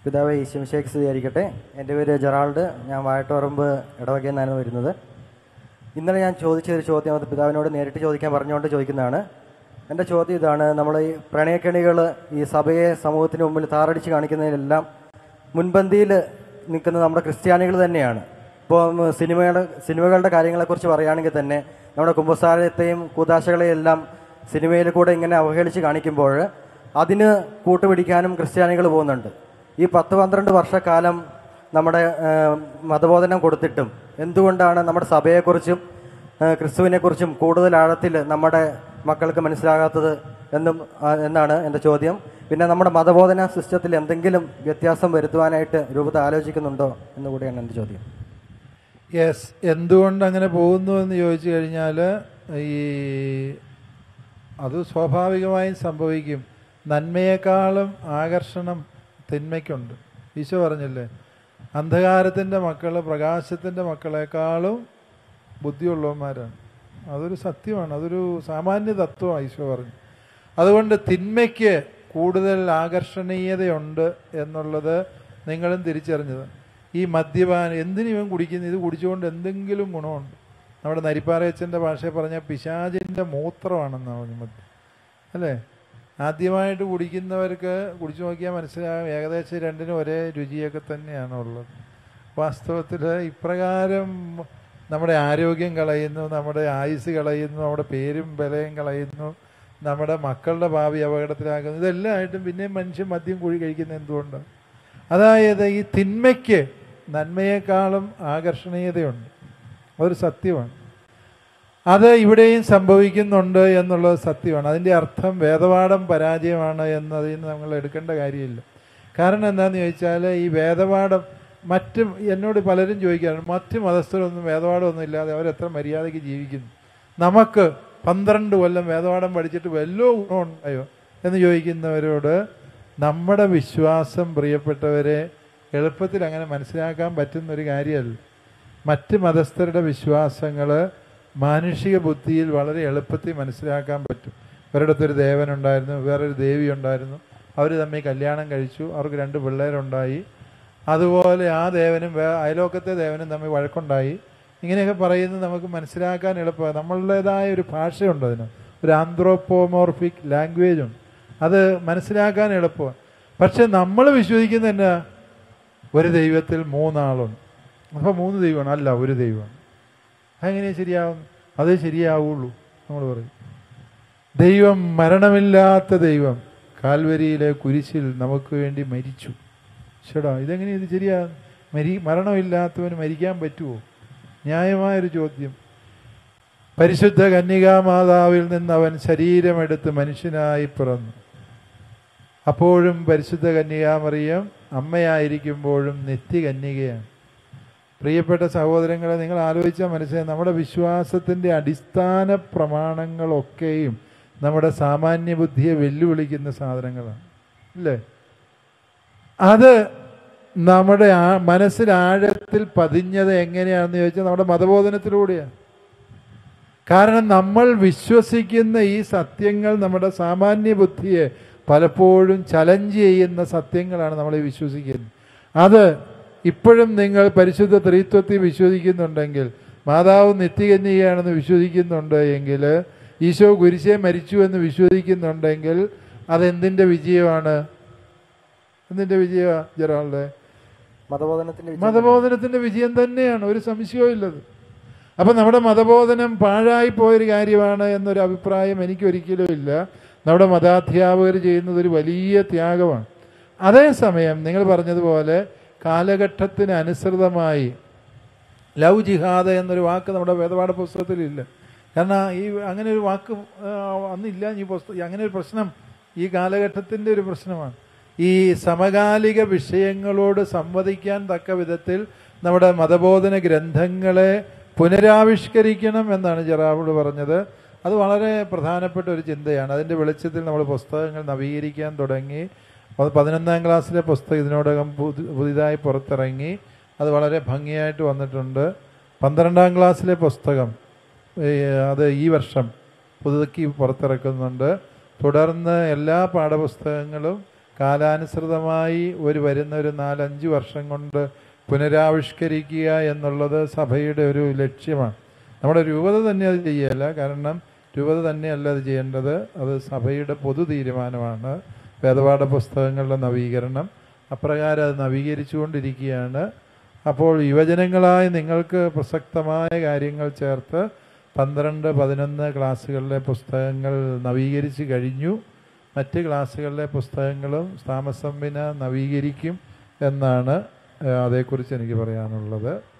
പിതാവ് ഈശ്വമിശേഖ് സ്വീകരിക്കട്ടെ എൻ്റെ പേര് ജെറാൾഡ് ഞാൻ വായട്ടോറമ്പ് ഇടവകയിൽ നിന്നാണ് വരുന്നത് ഇന്നലെ ഞാൻ ചോദിച്ച ഒരു ചോദ്യം അത് പിതാവിനോട് നേരിട്ട് ചോദിക്കാൻ പറഞ്ഞുകൊണ്ട് ചോദിക്കുന്നതാണ് എൻ്റെ ചോദ്യം ഇതാണ് നമ്മൾ ഈ പ്രണയക്കെണികൾ ഈ സഭയെ സമൂഹത്തിന് മുമ്പിൽ താറടിച്ച് കാണിക്കുന്നതിലെല്ലാം മുൻപന്തിയിൽ നിൽക്കുന്നത് നമ്മുടെ ക്രിസ്ത്യാനികൾ തന്നെയാണ് ഇപ്പോൾ സിനിമയുടെ സിനിമകളുടെ കാര്യങ്ങളെക്കുറിച്ച് പറയുകയാണെങ്കിൽ തന്നെ നമ്മുടെ കുമ്പസാരത്തെയും കൂതാശകളെയും എല്ലാം സിനിമയിൽ കൂടെ ഇങ്ങനെ അവഹേളിച്ച് കാണിക്കുമ്പോൾ അതിന് കൂട്ടുപിടിക്കാനും ക്രിസ്ത്യാനികൾ പോകുന്നുണ്ട് ഈ പത്ത് പന്ത്രണ്ട് വർഷക്കാലം നമ്മുടെ ഏഹ്, മതബോധനം കൊടുത്തിട്ടും എന്തുകൊണ്ടാണ് നമ്മുടെ സഭയെക്കുറിച്ചും ഏഹ്, ക്രിസ്തുവിനെക്കുറിച്ചും കൂടുതൽ ആഴത്തിൽ നമ്മുടെ മക്കൾക്ക് മനസ്സിലാകാത്തത് എന്നും ആ, എന്നാണ് എൻ്റെ ചോദ്യം പിന്നെ നമ്മുടെ മതബോധന സിസ്റ്റത്തിൽ എന്തെങ്കിലും വ്യത്യാസം വരുത്തുവാനായിട്ട് രൂപത ആലോചിക്കുന്നുണ്ടോ എന്നുകൂടിയാണ് എൻ്റെ ചോദ്യം യെസ് എന്തുകൊണ്ട് അങ്ങനെ പോകുന്നു എന്ന് ചോദിച്ചു കഴിഞ്ഞാൽ ഈ അത് സ്വാഭാവികമായും സംഭവിക്കും നന്മയെക്കാളും ആകർഷണം തിന്മയ്ക്കുണ്ട് ഈശോ പറഞ്ഞില്ലേ അന്ധകാരത്തിൻ്റെ മക്കൾ പ്രകാശത്തിൻ്റെ മക്കളെക്കാളും ബുദ്ധിയുള്ളവന്മാരാണ് അതൊരു സത്യമാണ് അതൊരു സാമാന്യ തത്വമാണ് ഈശോ പറഞ്ഞു അതുകൊണ്ട് തിന്മയ്ക്ക് കൂടുതൽ ആകർഷണീയതയുണ്ട് എന്നുള്ളത് നിങ്ങളും തിരിച്ചറിഞ്ഞത് ഈ മദ്യപാനം എന്തിനു ഇവൻ കുടിക്കുന്നു ഇത് കുടിച്ചുകൊണ്ട് എന്തെങ്കിലും ഗുണമുണ്ട് നമ്മുടെ നരിപ്പാറയച്ചൻ്റെ ഭാഷയിൽ പറഞ്ഞ പിശാചിൻ്റെ മൂത്രമാണെന്നാണ് പറഞ്ഞു മദ്യം അല്ലേ ആദ്യമായിട്ട് കുടിക്കുന്നവർക്ക് കുടിച്ചു നോക്കിയാൽ മനസ്സിലാകും ഏകദേശം രണ്ടിനും ഒരേ രുചിയൊക്കെ തന്നെയാണ് ഉള്ളത് വാസ്തവത്തിൽ ഇപ്രകാരം നമ്മുടെ ആരോഗ്യം കളയുന്നു നമ്മുടെ ആയുസ് കളയുന്നു നമ്മുടെ പേരും ബലയും കളയുന്നു നമ്മുടെ മക്കളുടെ ഭാവി അപകടത്തിലാക്കുന്നു ഇതെല്ലാമായിട്ടും പിന്നെയും മനുഷ്യൻ മദ്യം കുഴി കഴിക്കുന്നത് എന്തുകൊണ്ടാണ് അതായത് ഈ തിന്മയ്ക്ക് നന്മയെക്കാളും ആകർഷണീയതയുണ്ട് അതൊരു സത്യമാണ് അത് ഇവിടെയും സംഭവിക്കുന്നുണ്ട് എന്നുള്ളത് സത്യമാണ് അതിൻ്റെ അർത്ഥം വേദപാഠം പരാജയമാണ് എന്നതിൽ നിന്ന് നമ്മൾ എടുക്കേണ്ട കാര്യമില്ല കാരണം എന്താണെന്ന് ചോദിച്ചാൽ ഈ വേദപാഠം മറ്റ് എന്നോട് പലരും ചോദിക്കാറുണ്ട് മറ്റ് മതസ്ഥരൊന്നും വേദപാഠമൊന്നും ഇല്ലാതെ അവരെത്ര മര്യാദയ്ക്ക് ജീവിക്കുന്നു നമുക്ക് പന്ത്രണ്ട് കൊല്ലം വേദപാഠം പഠിച്ചിട്ട് വല്ലോ ഗുണമുണ്ടായോ എന്ന് ചോദിക്കുന്നവരോട് നമ്മുടെ വിശ്വാസം പ്രിയപ്പെട്ടവരെ എളുപ്പത്തിൽ അങ്ങനെ മനസ്സിലാക്കാൻ പറ്റുന്ന ഒരു കാര്യമല്ല മറ്റ് മതസ്ഥരുടെ വിശ്വാസങ്ങൾ മാനുഷിക ബുദ്ധിയിൽ വളരെ എളുപ്പത്തിൽ മനസ്സിലാക്കാൻ പറ്റും ഒരിടത്തൊരു ദേവനുണ്ടായിരുന്നു വേറൊരു ദേവി ഉണ്ടായിരുന്നു അവർ തമ്മിൽ കല്യാണം കഴിച്ചു അവർക്ക് രണ്ട് പിള്ളേരുണ്ടായി അതുപോലെ ആ ദേവനും വേ അയലോക്കത്തെ ദേവനും തമ്മിൽ വഴക്കുണ്ടായി ഇങ്ങനെയൊക്കെ പറയുന്നത് നമുക്ക് മനസ്സിലാക്കാൻ എളുപ്പമാണ് നമ്മളുടേതായ ഒരു ഭാഷയുണ്ട് അതിന് ഒരു ആന്ത്രോപ്പോമോർഫിക് ലാംഗ്വേജ് ഉണ്ട് അത് മനസ്സിലാക്കാൻ എളുപ്പമാണ് പക്ഷെ നമ്മൾ വിശ്വസിക്കുന്ന എന്നാ ഒരു ദൈവത്തിൽ മൂന്നാളുണ്ട് അപ്പോൾ മൂന്ന് ദൈവമാണ് അല്ല ഒരു ദൈവമാണ് അതെങ്ങനെയാ ശരിയാവും അതേ ശരിയാവുള്ളൂ നമ്മൾ പറയും ദൈവം മരണമില്ലാത്ത ദൈവം കാൽവരിയിലെ കുരിശിൽ നമുക്ക് വേണ്ടി മരിച്ചു ചേടാ ഇതെങ്ങനെ ഇത് ശരിയാ മരി മരണമില്ലാത്തവന് മരിക്കാൻ പറ്റുമോ ന്യായമായൊരു ചോദ്യം പരിശുദ്ധ കന്യകാമാതാവിൽ നിന്ന് അവൻ ശരീരമെടുത്ത് മനുഷ്യനായി പിറന്നു അപ്പോഴും പരിശുദ്ധ കന്യകാമറിയം അമ്മയായിരിക്കുമ്പോഴും നിത്യകന്യകയാണ് പ്രിയപ്പെട്ട സഹോദരങ്ങളെ നിങ്ങൾ ആലോചിച്ചാൽ മനസ്സിലായി നമ്മുടെ വിശ്വാസത്തിൻ്റെ അടിസ്ഥാന പ്രമാണങ്ങളൊക്കെയും നമ്മുടെ സാമാന്യ ബുദ്ധിയെ വെല്ലുവിളിക്കുന്ന സാധനങ്ങളാണ് അല്ലേ അത് നമ്മുടെ ആ മനസ്സിൽ ആഴത്തിൽ പതിഞ്ഞത് എങ്ങനെയാണെന്ന് ചോദിച്ചാൽ നമ്മുടെ മതബോധനത്തിലൂടെയാണ് കാരണം നമ്മൾ വിശ്വസിക്കുന്ന ഈ സത്യങ്ങൾ നമ്മുടെ സാമാന്യ ബുദ്ധിയെ പലപ്പോഴും ചലഞ്ച് ചെയ്യുന്ന സത്യങ്ങളാണ് നമ്മൾ ഈ വിശ്വസിക്കുന്നത് അത് ഇപ്പോഴും നിങ്ങൾ പരിശുദ്ധ ത്രിത്വത്തിൽ വിശ്വസിക്കുന്നുണ്ടെങ്കിൽ മാതാവ് നിത്യകന്യകയാണെന്ന് വിശ്വസിക്കുന്നുണ്ട് എങ്കിൽ ഈശോ കുരിശെ മരിച്ചു എന്ന് വിശ്വസിക്കുന്നുണ്ടെങ്കിൽ അതെന്തിൻ്റെ വിജയമാണ് എന്തിൻ്റെ വിജയമാണ് ജെറാളുടെ മതബോധനത്തിന്റെ വിജയം മതബോധനത്തിന്റെ വിജയം തന്നെയാണ് ഒരു സംശയവും ഇല്ലത് അപ്പൊ നമ്മുടെ മതബോധനം പാഴായി പോയൊരു കാര്യമാണ് എന്നൊരു അഭിപ്രായം എനിക്ക് ഒരിക്കലും ഇല്ല നമ്മുടെ മതാധ്യാപകർ ചെയ്യുന്നത് ഒരു വലിയ ത്യാഗമാണ് അതേസമയം നിങ്ങൾ പറഞ്ഞതുപോലെ കാലഘട്ടത്തിന് അനുസൃതമായി ലവ് ജിഹാദ് എന്നൊരു വാക്ക് നമ്മുടെ വേദപാഠ പുസ്തകത്തിലില്ല കാരണം ഈ അങ്ങനെ ഒരു വാക്ക് ആ, അന്നില്ല ഈ പുസ്തകം അങ്ങനെ ഒരു പ്രശ്നം ഈ കാലഘട്ടത്തിൻ്റെ ഒരു പ്രശ്നമാണ് ഈ സമകാലിക വിഷയങ്ങളോട് സംവദിക്കാൻ തക്ക വിധത്തിൽ നമ്മുടെ മതബോധന ഗ്രന്ഥങ്ങളെ പുനരാവിഷ്കരിക്കണം എന്നാണ് ജെറാബിൾ പറഞ്ഞത് അത് വളരെ പ്രധാനപ്പെട്ട ഒരു ചിന്തയാണ് അതിൻ്റെ വെളിച്ചത്തിൽ നമ്മൾ പുസ്തകങ്ങൾ നവീകരിക്കാൻ തുടങ്ങി അത് പതിനൊന്നാം ക്ലാസ്സിലെ പുസ്തകം ഇതിനോടകം പുതു- പുതിയതായി പുറത്തിറങ്ങി അത് വളരെ ഭംഗിയായിട്ട് വന്നിട്ടുണ്ട് പന്ത്രണ്ടാം ക്ലാസ്സിലെ പുസ്തകം ഏ, അത് ഈ വർഷം പുതുക്കി പുറത്തിറക്കുന്നുണ്ട് തുടർന്ന് എല്ലാ പാഠപുസ്തകങ്ങളും കാലാനുസൃതമായി ഒരു വരുന്ന ഒരു നാലഞ്ച് വർഷം കൊണ്ട് പുനരാവിഷ്കരിക്കുക എന്നുള്ളത് സഭയുടെ ഒരു ലക്ഷ്യമാണ് നമ്മുടെ രൂപത തന്നെ അത് ചെയ്യല്ല കാരണം രൂപത തന്നെയല്ല അത് ചെയ്യേണ്ടത് അത് സഭയുടെ പൊതു തീരുമാനമാണ് വേദപാഠ പുസ്തകങ്ങളുടെ നവീകരണം അപ്രകാരം അത് നവീകരിച്ചുകൊണ്ടിരിക്കുകയാണ് അപ്പോൾ യുവജനങ്ങളായ നിങ്ങൾക്ക് പ്രസക്തമായ കാര്യങ്ങൾ ചേർത്ത് പന്ത്രണ്ട് പതിനൊന്ന് ക്ലാസ്സുകളിലെ പുസ്തകങ്ങൾ നവീകരിച്ച് കഴിഞ്ഞു മറ്റ് ക്ലാസ്സുകളിലെ പുസ്തകങ്ങളും താമസംവിന നവീകരിക്കും എന്നാണ് ഏഹ്, അതേക്കുറിച്ച് എനിക്ക് പറയാനുള്ളത്